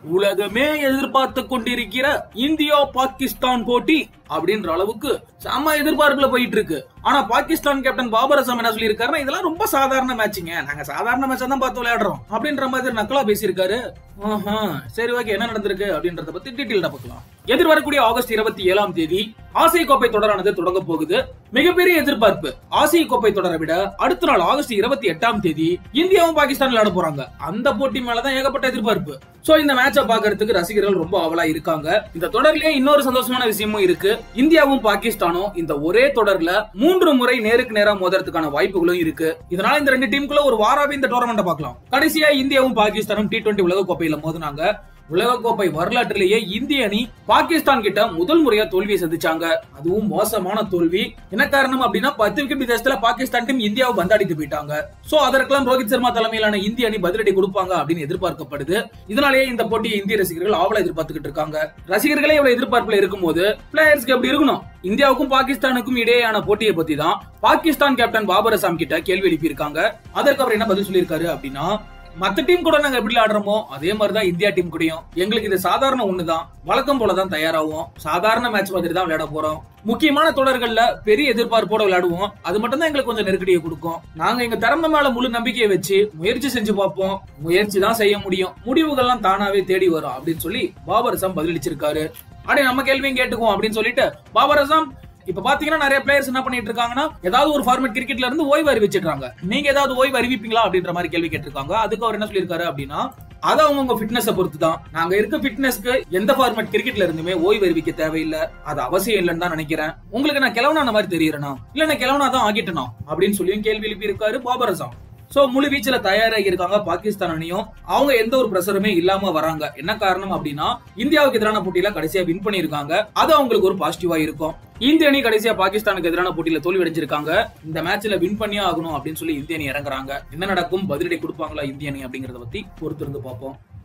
உலகமே எதிர்பார்த்து கொண்டிருக்கிற இந்தியா பாகிஸ்தான் போட்டி அப்படின்ற அளவுக்கு செம்ம எதிர்பார்ப்புல போயிட்டு இருக்கு ஆனா பாகிஸ்தான் கேப்டன் பாபர் அசாம் என்ன சொல்லியிருக்காருன்னா இதெல்லாம் ரொம்ப சாதாரண மேட்சுங்க நாங்க சாதாரண மேட்சா தான் பார்த்து விளையாடுறோம் அப்படின்ற மாதிரி நக்கலா பேசியிருக்காரு ஆஹா, சரி ஓகே என்ன நடந்திருக்கு அப்படின்றத பத்தி டீட்டெயில்டா பார்க்கலாம் எதிர்வரக்கூடிய ஆகஸ்ட் இருபத்தி ஏழாம் தேதி ஆசிய கோப்பை தொடரானது தொடங்க போகுது மிகப்பெரிய எதிர்பார்ப்பு ஆசிய கோப்பை தொடரை விட அடுத்த நாள் ஆகஸ்ட் இருபத்தி எட்டாம் தேதி இந்தியாவும் பாகிஸ்தான் விளையாட போறாங்க அந்த போட்டி மேலதான் ஏகப்பட்ட எதிர்பார்ப்பு சோ இந்த மேட்சை பாக்குறதுக்கு ரசிகர்கள் ரொம்ப ஆவலா இருக்காங்க இந்த தொடர்லயே இன்னொரு சந்தோஷமான விஷயமும் இருக்கு இந்தியாவும் பாகிஸ்தானும் இந்த ஒரே தொடர்ல மூன்று முறை நேருக்கு நேரா மோதுறதுக்கான வாய்ப்புகளும் இருக்கு இதனால இந்த ரெண்டு டீமுக்குள்ள ஒரு வாராவே இந்த டோர்னமெண்ட் பார்க்கலாம் கடைசியா இந்தியாவும் பாகிஸ்தானும் டி டுவெண்டி உலக கோப்பையில மோதினாங்க உலகக்கோப்பை வரலாற்றிலேயே இந்திய அணி பாகிஸ்தான் கிட்ட முதல் முறையா தோல்வியை சந்திச்சாங்க அதுவும் மோசமான தோல்வி என்ன காரணம் அப்படின்னா பத்து விக்கெட் வித்தியாசத்துல பாகிஸ்தான் டீம் இந்தியாவை பந்தாடிட்டு போயிட்டாங்க சோ அதற்கெல்லாம் ரோஹித் சர்மா தலைமையிலான இந்திய அணி பதிலடி கொடுப்பாங்க அப்படின்னு எதிர்பார்க்கப்படுது இதனாலேயே இந்த போட்டியை இந்திய ரசிகர்கள் ஆவலா எதிர்பார்த்துக்கிட்டு இருக்காங்க ரசிகர்களே இவ்வளவு எதிர்பார்ப்புல இருக்கும்போது பிளேயர்ஸ்க்கு எப்படி இருக்கணும் இந்தியாவுக்கும் பாகிஸ்தானுக்கும் இடையேயான போட்டியை பத்தி தான் பாகிஸ்தான் கேப்டன் பாபர் அசாம் கிட்ட கேள்வி எழுப்பியிருக்காங்க அதற்கு அவர் என்ன பதில் சொல்லியிருக்காரு அப்படின்னா மத்த டீம் கூட நாங்க எப்படி விளையாடுறோமோ அதே மாதிரிதான் இந்தியா டீம் கூடயும் எங்களுக்கு இது சாதாரண ஒண்ணுதான் வழக்கம் போலதான் தயாராகும் சாதாரண மேட்ச் மாதிரி தான் விளையாட போறோம் முக்கியமான தொடர்கள்ல பெரிய எதிர்பார்ப்போட விளையாடுவோம் அது மட்டும் தான் எங்களுக்கு கொஞ்சம் நெருக்கடியை கொடுக்கும் நாங்க எங்க திறமை மேல முழு நம்பிக்கையை வச்சு முயற்சி செஞ்சு பார்ப்போம் முயற்சி தான் செய்ய முடியும் முடிவுகள்லாம் தானாவே தேடி வரும் அப்படின்னு சொல்லி பாபர் அசாம் பதிலளிச்சிருக்காரு அப்படியே நம்ம கேள்வியும் கேட்டுக்குவோம் அப்படின்னு சொல்லிட்டு பாபர் அசாம் இப்ப பாத்தீங்கன்னா நிறைய பிளேயர்ஸ் என்ன பண்ணிட்டு இருக்காங்கன்னா ஏதாவது ஒரு ஃபார்மேட் கிரிக்கெட்ல இருந்து ஓய்வு அறிவிச்சிடுறாங்க நீங்க ஏதாவது ஓய்வு அறிவிப்பீங்களா அப்படின்ற மாதிரி கேள்வி கேட்டிருக்காங்க அதுக்கு அவர் என்ன சொல்லியிருக்காரு அப்படின்னா அது அவங்க ஃபிட்னஸ பொறுத்து தான் நாங்க இருக்க ஃபிட்னஸ்க்கு எந்த ஃபார்மேட் கிரிக்கெட்ல இருந்துமே ஓய்வு அறிவிக்க தேவையில்லை அது அவசியம் இல்லைன்னு தான் நினைக்கிறேன் உங்களுக்கு நான் கிளவனான மாதிரி தெரியறேனா இல்ல நான் கிளவனா தான் ஆகிட்டனா அப்படின்னு சொல்லியும் கேள்வி எழுப்பி இருக்காரு பாபர் அசாம் சோ முழு வீச்சுல தயாராகி இருக்காங்க பாகிஸ்தான் அணியும் அவங்க எந்த ஒரு பிரஷருமே இல்லாம வராங்க என்ன காரணம் அப்படின்னா இந்தியாவுக்கு எதிரான போட்டியில கடைசியா வின் பண்ணிருக்காங்க அது அவங்களுக்கு ஒரு பாசிட்டிவா இருக்கும் இந்திய அணி கடைசியா பாகிஸ்தானுக்கு எதிரான போட்டியில தோல்வி அடைஞ்சிருக்காங்க இந்த மேட்ச்ல வின் பண்ணியே ஆகணும் அப்படின்னு சொல்லி இந்திய அணி இறங்குறாங்க என்ன நடக்கும் பதிலடி கொடுப்பாங்களா இந்திய அணி அப்படிங்கறத பத்தி பொறுத்திருந்து பார்ப்போம்